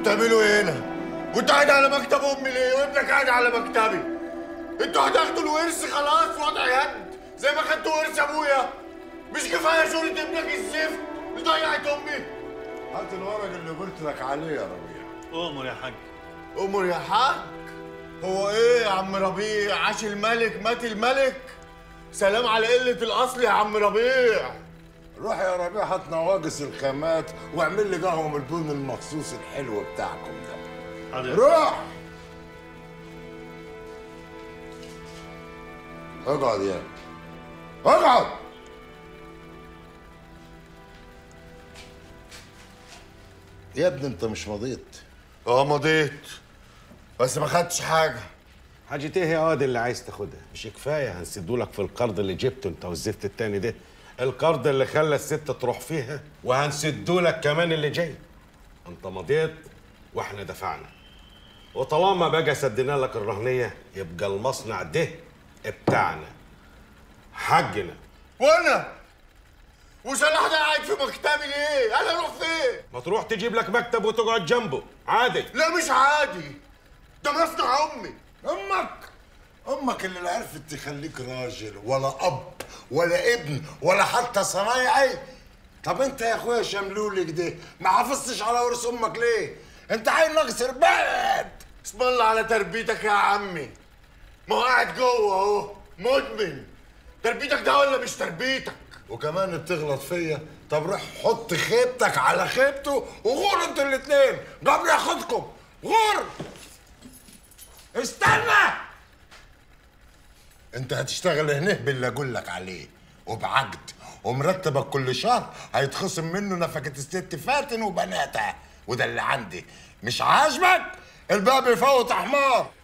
بتعملوا ايه هنا؟ وانت قاعد على مكتب امي ليه؟ وابنك قاعد على مكتبي انتوا هتاخدوا الورث خلاص وضع يد زي ما خدتوا ورث ابويا مش كفايه صورة ابنك الزفت اللي ضيعت امي هات الورق اللي قلت لك عليه يا ربيع امر يا حاج امر يا حاج هو ايه يا عم ربيع عاش الملك مات الملك سلام على قلة الأصل يا عم ربيع روح يا ربيع هات نواقص الخامات واعمل لي قهوة من البن المخصوص الحلو بتاعكم ده حاضر روح اقعد يا اقعد يا ابني انت مش مضيت اه مضيت بس ما خدتش حاجه حاجة ايه يا واد اللي عايز تاخدها؟ مش كفاية هنسدولك في القرض اللي جبته انت والزفت التاني ده القرض اللي خلى الست تروح فيها وهنسدولك كمان اللي جاي انت مضيت واحنا دفعنا وطالما بقى سدينا لك الرهنية يبقى المصنع ده بتاعنا حقنا وانا وصلاح ده قاعد في مكتبي ليه؟ انا اروح فين؟ ما تروح تجيب لك مكتب وتقعد جنبه عادي لا مش عادي ده مصنع امي امك امك اللي لا عرفت تخليك راجل ولا اب ولا ابن ولا حتى صنايعي طب انت يا اخويا شملولك ده ما حافظتش على ورث امك ليه انت عيل ناقص رباد اسم الله على تربيتك يا عمي ما هو قاعد جوه اهو مدمن تربيتك ده ولا مش تربيتك وكمان بتغلط فيا طب روح حط خيبتك على خيبته وغور انتوا الاتنين قبل ياخدكم غور استنى انت هتشتغل هنا باللي اقول لك عليه وبعقد ومرتبك كل شهر هيتخصم منه نفقة الست فاتن وبناتها وده اللي عندي مش عاجبك الباب يفوت حمار